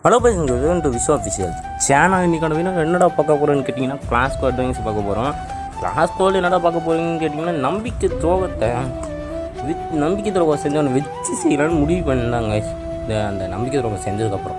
Hello பேசுங்க welcome to Vishwa official channel இன்னைக்கான video என்னடா பார்க்க போகிறோன்னு கேட்டிங்கன்னா கிளாஸ் கோட்ஸ் பார்க்க போகிறோம் கிளாஸ் கோல் என்னடா பார்க்க போகிறீங்கன்னு கேட்டிங்கன்னா நம்பிக்கை துரோகத்தை வித் நம்பிக்கை துரோகம் செஞ்சவனை வச்சு செய்யலான்னு முடிவு பண்ணாங்க இந்த அந்த நம்பிக்கை துரோகம் செஞ்சதுக்கப்புறம்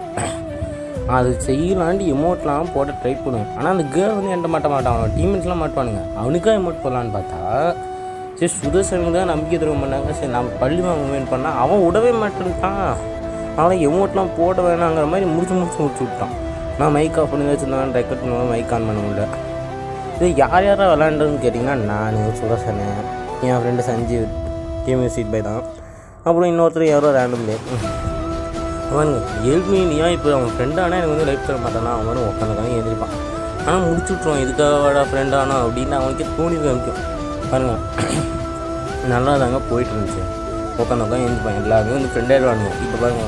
அது செய்யலான்ட்டு எமௌண்ட்லாம் போட ட்ரை பண்ணுவேன் ஆனால் அந்த கேர்ள் வந்து என்கிட்ட மாட்ட மாட்டான் அவன் டீம்மேட்ஸ்லாம் மாட்டுவானுங்க அவனுக்கா எமௌண்ட் போடலான்னு பார்த்தா சரி சுதர்சனுக்கு தான் நம்பிக்கை துரோகம் பண்ணாங்க சரி நம்ம பள்ளி வாங்குவேன் பண்ணால் அவன் விடவே மாட்டேன்ட்டான் அவனை எமௌண்ட்லாம் போட வேணாங்கிற மாதிரி முடிச்சு முடிச்சு முடிச்சு விட்டான் நான் மைக் ஆஃப் பண்ணி வச்சுருந்தேன் ரெக்கார்ட் பண்ணுவேன் மைக் ஆன் பண்ண முடியல இது யார் யாராக விளாண்டதுன்னு கேட்டிங்கன்னா நான் சுதர்சனு என் ஃப்ரெண்டு சஞ்சீவ் கேம் சீட் பை தான் அப்புறம் இன்னொருத்தர் யாரோ ரேண்டம் பிளேயர் அவனுங்க ஏழ்மையிலையா இப்போ அவன் ஃப்ரெண்டானா எனக்கு வந்து லைஃப் தர மாட்டானா அவன் வந்து உட்காந்துக்காங்க எழுந்திரிப்பான் ஆனால் முடிச்சு விட்ருவான் இதுக்காகடா ஃப்ரெண்டானா அப்படின்னு அவனுக்கே தோணி காமிக்கும் பாருங்க நல்லா தாங்க போயிட்டு இருந்துச்சு உட்காந்து உட்காந்து எழுந்திருப்பான் எல்லாருமே வந்து ஃப்ரெண்ட் ஆகிடுவானுங்க இப்போ பாருங்க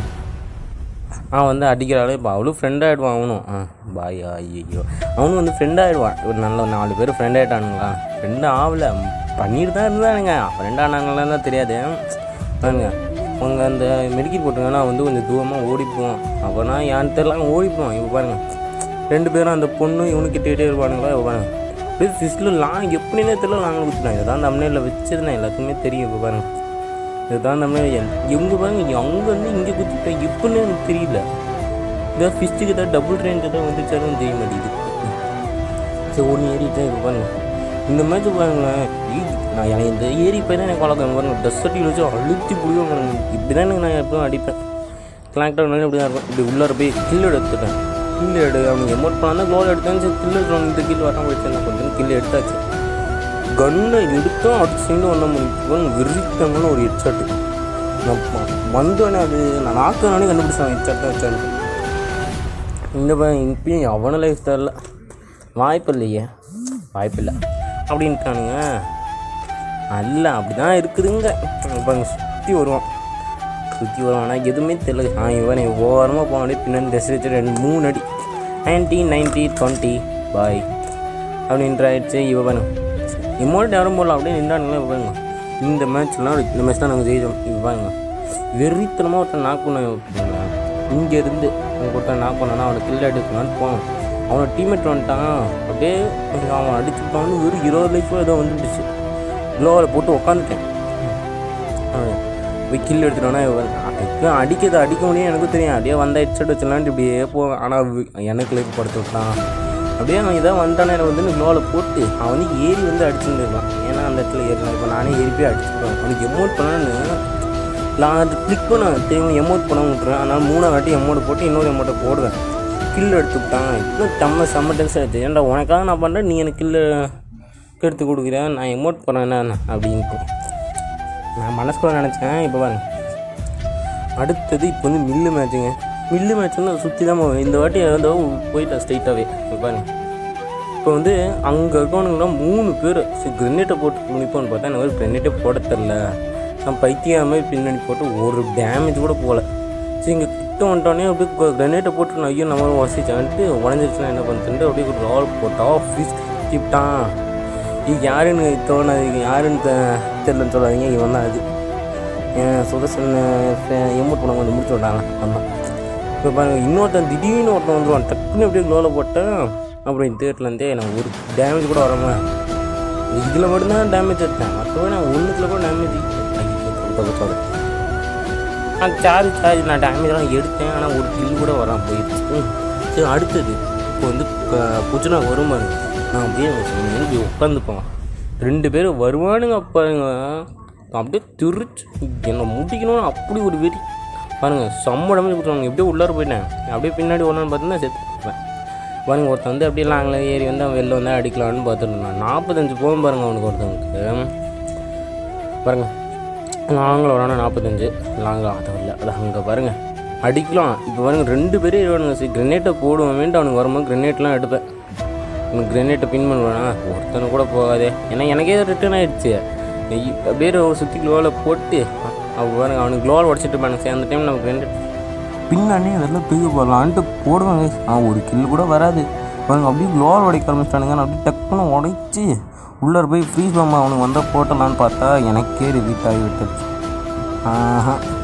அவன் வந்து அடிக்கிறாளே இப்போ அவளும் ஃப்ரெண்ட் ஆகிடுவான் அவனும் ஆ பாயா ஐயோ அவனும் வந்து ஃப்ரெண்ட் ஆகிடுவான் ஒரு நல்ல நாலு பேர் ஃப்ரெண்ட் ஆகிட்டானுங்களா ஃப்ரெண்டு ஆகல பண்ணிட்டு தான் இருந்தானுங்க ஃப்ரெண்ட் ஆனாங்களாம் தான் தெரியாது பாருங்க அவங்க அந்த மெடிக்கல் போட்டுருங்கன்னா வந்து கொஞ்சம் தூரமாக ஓடிப்போம் அப்போனா யான்னு தெரியல ஓடிப்போம் இப்போ பாருங்க ரெண்டு பேரும் அந்த பொண்ணு இவனுக்கு கிட்டே இருப்பானுங்களா இப்போ பாருங்க அப்படியே ஃபிஸ்டில் லாங் எப்படின்னே தெரியல லாங்கில் குத்துனான் இதை தான் தமிழில் வச்சிருந்தேன் எல்லாத்துக்குமே தெரியும் இப்போ பாருங்க இதுதான் நம்ம எங்கே பாருங்க அங்கே வந்து இங்கே குத்திட்டேன் எப்படின்னு எனக்கு தெரியல இதாக ஃபிஸ்ட்டுக்கு தான் டபுள் ரேஞ்சு தான் வந்துச்சாலும் தெரிய மாட்டேங்குது சரி ஒன்று ஏறிட்டேன் இப்போ பாருங்க இந்த மாதிரி பாருங்களேன் ஈ- நான் எனக்கு இந்த ஏரி போய் தான் எனக்கு வளர்க்கணும் பாருங்க டஸ் சட்டி வச்சு அழுத்தி பிடிக்கும் பாருங்க இப்படி தான் எனக்கு நான் எப்பவும் அடிப்பேன் கிளாக்டாக இருந்தாலும் இப்படி தான் இருக்கும் இப்படி உள்ளார போய் கில் எடுத்துட்டேன் கில் எடு அவனுக்கு எமௌண்ட் பண்ணால் கோல் எடுத்தேன் சரி கில் எடுத்துருவாங்க இந்த கில் வராமல் போயிடுச்சு நான் கொஞ்சம் கில் எடுத்தாச்சு கன்னை எடுத்தோம் அடுத்த செகண்ட் ஒன்றும் முடிக்கும் விரித்தமான ஒரு ஹெட்ஷாட்டு நான் ம- வந்தோடனே அது நான் நாக்கனானே கண்டுபிடிச்சேன் ஹெட்ஷாட் தான் ஹெட்ஷாட் இந்த பையன் இப்பயும் அவன லைஃப் தரல வாய்ப்பு இல்லையே வாய்ப்பு இல்லை அப்படின்ட்டானுங்க அல்ல அப்படி தான் இருக்குதுங்க இப்போ சுற்றி வருவான் சுற்றி வருவான் ஆனால் எதுவுமே தெரியல ஆ இவன் ஓரமாக போன அப்படியே பின்னாடி டெஸ் வச்சு ரெண்டு மூணு அடி நைன்டீன் நைன்ட்டி டுவெண்ட்டி பாய் அப்படின்ற ஆயிடுச்சு இவ பாருங்க இமோட் யாரும் போடலாம் அப்படியே நின்றானுங்களே இவ பாருங்க இந்த மேட்ச்லாம் இந்த மேட்ச் தான் நாங்கள் ஜெயிச்சோம் இவ பாருங்க வெறித்தனமாக ஒருத்தன் நாக் பண்ண இங்கேருந்து ஒருத்தன் நாக் பண்ணனா அவனை கில்ல எடுக்கலான்னு போனான் அவனோட டீம்மேட் வந்துட்டான் அப்படியே அவன் அடிச்சுட்டான்னு வெறும் இருபது லட்சம் ஏதோ வந்துடுச்சு க்ளோவில் போட்டு உக்காந்துட்டேன் அவன் போய் கில் எடுத்துட்டோன்னா அதுக்கும் அடிக்கிறது அடிக்க முடியும் எனக்கும் தெரியும் அப்படியே வந்தால் ஹெட்செட் வச்சலான்ட்டு இப்படியே போவேன் ஆனால் எனக்கு லைஃப் படுத்து விட்டான் அப்படியே அவன் இதான் வந்தானே எனக்கு வந்து க்ளோவில் போட்டு அவன் வந்து ஏறி வந்து அடிச்சுட்டு இருக்கான் ஏன்னா அந்த இடத்துல ஏறலாம் இப்போ நானே ஏறி போய் அடிச்சுப்பேன் அவனுக்கு எமௌண்ட் பண்ணான்னு நான் அது கிளிக் பண்ண தெரியும் எமௌண்ட் பண்ண விட்ருவேன் ஆனால் மூணாவது வாட்டி எமௌண்ட் போட்டு இன்னொரு எமௌண்ட்டை போடுவேன் கில் எடுத்து விட்டான் இன்னும் செம்ம செம்ம டென்ஷன் ஆயிடுச்சு ஏன்டா உனக்காக நான் பண்ணுறேன் நீ எனக்கு கில்லு எடுத்து கொடுக்குறேன் நான் எமௌண்ட் பண்ணேன் அப்படின்ட்டு நான் மனசுக்குள்ள நினச்சேன் இப்போ பாருங்க அடுத்தது இப்போ வந்து மில்லு மேட்ச்சுங்க மில்லு மேட்ச் வந்து சுற்றி தான் போவேன் இந்த வாட்டி வந்து போயிட்டேன் ஸ்ட்ரைட்டாகவே இப்போ பாருங்க இப்போ வந்து அங்கே இருக்கவனுங்களாம் மூணு பேர் சரி கிரெனேட்டை போட்டு முடிப்போன்னு பார்த்தா எனக்கு ஒரு கிரெனேட்டே போட தெரில நான் பைத்தியம் மாதிரி பின்னாடி போட்டு ஒரு டேமேஜ் கூட போகல சரி இங்கே கிட்ட வந்துட்டோன்னே அப்படியே கிரெனேட்டை போட்டு நான் ஐயோ நம்ம வசிச்சான்ட்டு உடஞ்சிருச்சுன்னா என்ன பண்ணுறேன்ட்டு அப்படியே ஒரு ரால் போட்டா ஃபிஸ் கிப்டான் இது யாருன்னு தோணாது இது யாருன்னு தெ- தெரியலன்னு சொல்லாதீங்க இவன் தான் அது என் சுதர்சன் எம்மூட் பண்ண கொஞ்சம் முடிச்சு விட்டாங்க ஆமாம் இப்போ பாருங்க இன்னொருத்தன் திடீர்னு ஒருத்தன் வந்துடுவான் டக்குன்னு அப்படியே க்ளோவில் போட்டேன் அப்புறம் இந்த தேட்டர்லேருந்தே எனக்கு ஒரு டேமேஜ் கூட வராமல் இதில் மட்டும்தான் டேமேஜ் எடுத்தேன் மற்றபடி நான் ஒன்றுத்தில் கூட டேமேஜ் சாரி நான் சார்ஜ் சார்ஜ் நான் டேமேஜ்லாம் எடுத்தேன் ஆனால் ஒரு கில் கூட வராமல் போயிடுச்சு ம். சரி அடுத்தது இப்போ வந்து புச்சுனா வருமானு நான் அப்படியே இப்படி உட்காந்துப்போம் ரெண்டு பேரும் வருவானுங்க பாருங்க அப்படியே திருச்சு என்னை முடிக்கணும்னு அப்படி ஒரு வெறி பாருங்க செம்ம டேமேஜ் கொடுத்துருவாங்க எப்படியே உள்ளார போயிட்டேன் அப்படியே பின்னாடி ஒன்றான்னு பார்த்தீங்கன்னா செத்துப்பேன் பாருங்க ஒருத்தன் வந்து அப்படியே லாங்கில் ஏறி வந்து அவன் வெளில வந்தால் அடிக்கலான்னு பார்த்துட்டு இருந்தான் நாற்பத்தஞ்சு போகும் பாருங்க அவனுக்கு ஒருத்தவனுக்கு பாருங்க லாங்கில் வரானா நாற்பத்தஞ்சு லாங்கில் அதை இல்லை அது அங்கே பாருங்க அடிக்கலாம் இப்போ பாருங்க ரெண்டு பேரே இருவானுங்க சரி கிரெனேட்டை போடுவேன்ட்டு அவனுக்கு வரும்போது கிரெனேட்லாம் எடுப்பேன் உனக்கு கிரெனேட்டை பின் பண்ணுவேனா ஒருத்தனை கூட போகாதே ஏன்னா எனக்கே ரிட்டர்ன் ஆயிடுச்சு இ- அப்படியே ஒரு சுற்றி க்ளோவில் போட்டு அவன் பாருங்க அவனுக்கு க்ளோவில் உடச்சிட்டு இருப்பானுங்க சரி அந்த டைம் நம்ம கிரெனேட் பின்னாடி வெளில தூக்கி போடலான்ட்டு போடுவாங்க அவன் ஒரு கில் கூட வராது பாருங்க அப்படியே க்ளோவில் உடைக்க ஆரம்பிச்சிட்டானுங்க நான் அப்படியே டக்குன்னு உடைச்சி உள்ளார போய் ஃப்ரீஸ் பாம்பா அவனுக்கு வந்தால் போட்டலான்னு பார்த்தா எனக்கே ரிவீட் ஆகி விட்டுருச்சு ஆஹா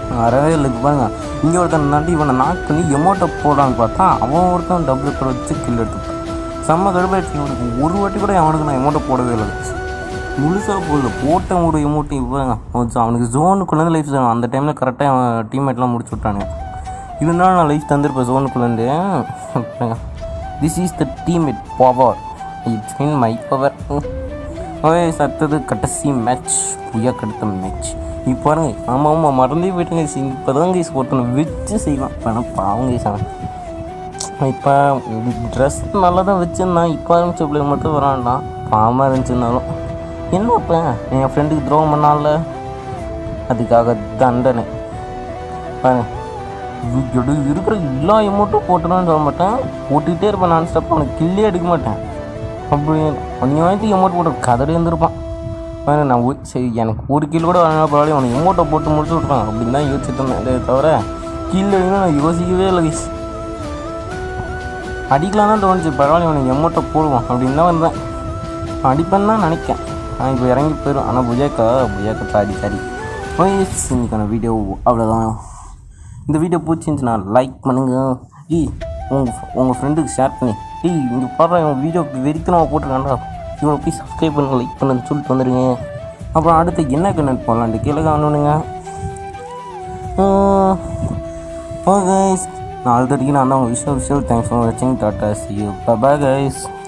வரவே இல்லை இப்போ பாருங்க இங்கே ஒருத்தன் நட்டு இவனை நாக் பண்ணி எமோட்டை போடான்னு பார்த்தா அவன் ஒருத்தன் டபுள் கடை வச்சு கில் எடுத்துட்டான் செம்ம கடுப்பாயிடுச்சு இவனுக்கு ஒரு வாட்டி கூட அவனுக்கு நான் எமோட்டை போடவே இல்லை முழுசாக போடல போட்ட ஒரு எமோட்டை இவங்க அவனுக்கு ஜோனுக்குள்ளேருந்து லைஃப் அந்த டைமில் கரெக்டாக அவன் டீம்மேட்லாம் முடிச்சு விட்டானுங்க இருந்தாலும் நான் லைஃப் தந்திருப்பேன் ஜோனுக்குள்ளேருந்து this is the teammate power it's mean my power okay சத்தது கடைசி மேட்ச் புயா கடுத்த மேட்ச் இப்போ பாருங்க ஆமாம் ஆமாம் மறந்தே போயிட்டுங்க இப்போ தான் கைஸ் ஒருத்தனை வச்சு செய்வான் ஆனால் பாவம் கைஸ் அவன் இப்போ ட்ரெஸ் நல்லா தான் வச்சுருந்தான் இப்போ ஆரம்பிச்ச பிள்ளை மட்டும் வரான்டான் பாவமாக இருந்துச்சுனாலும் என்ன இப்போ என் ஃப்ரெண்டுக்கு துரோகம் பண்ணால அதுக்காக தண்டனை பாருங்க எடு இருக்கிற எல்லா எமௌண்ட்டும் போட்டுன்னு சொல்ல மாட்டேன் போட்டுக்கிட்டே இருப்பேன் நான் ஸ்டாப் அவனுக்கு கில்லே எடுக்க மாட்டேன் அப்படி ஒன்று வாங்கி எமௌண்ட் போட்டு கதறி இருந்திருப்பான் பாருங்க நான் ஒரு- சரி எனக்கு ஒரு கில் கூட வாங்கினா பரவாயில்ல அவனுக்கு எமௌண்ட்டை போட்டு முடிச்சு விட்றான் அப்படின்னு தான் யோசிச்சுட்டு இருந்தேன் இதே தவிர கீழே நான் யோசிக்கவே இல்லை guys. அடிக்கலாம் தான் தோணுச்சு பரவாயில்ல இவனுக்கு எம்மோட்டை போடுவான் அப்படின்னு தான் வந்தேன் அடிப்பேன்னு தான் நினைக்கேன் ஆனால் இப்போ இறங்கி போயிடும் ஆனால் புஜாக்கா புஜாக்கா தாடி தாடி வயசு இன்னைக்கான வீடியோ அவ்வளோதான் இந்த வீடியோ பிடிச்சிருந்துச்சுன்னா லைக் பண்ணுங்க ஈ உங்கள் உங்கள் ஃப்ரெண்டுக்கு ஷேர் பண்ணி ஈ இங்கே பாடுற இவன் வீடியோ வெறித்தனமாக போட்டிருக்காண்டா இவனை போய் சப்ஸ்கிரைப் பண்ணுங்க லைக் பண்ணுன்னு சொல்லிட்டு வந்துடுங்க அப்புறம் அடுத்து என்ன கண்டென்ட் போடலான்ட்டு கீழே காணுனுங்க ஓ கைஸ் நான் ஆல்ரெடி நான் தான் விஷயம் விஷயம் தேங்க்ஸ் ஃபார் வாட்சிங் tata see you bye guys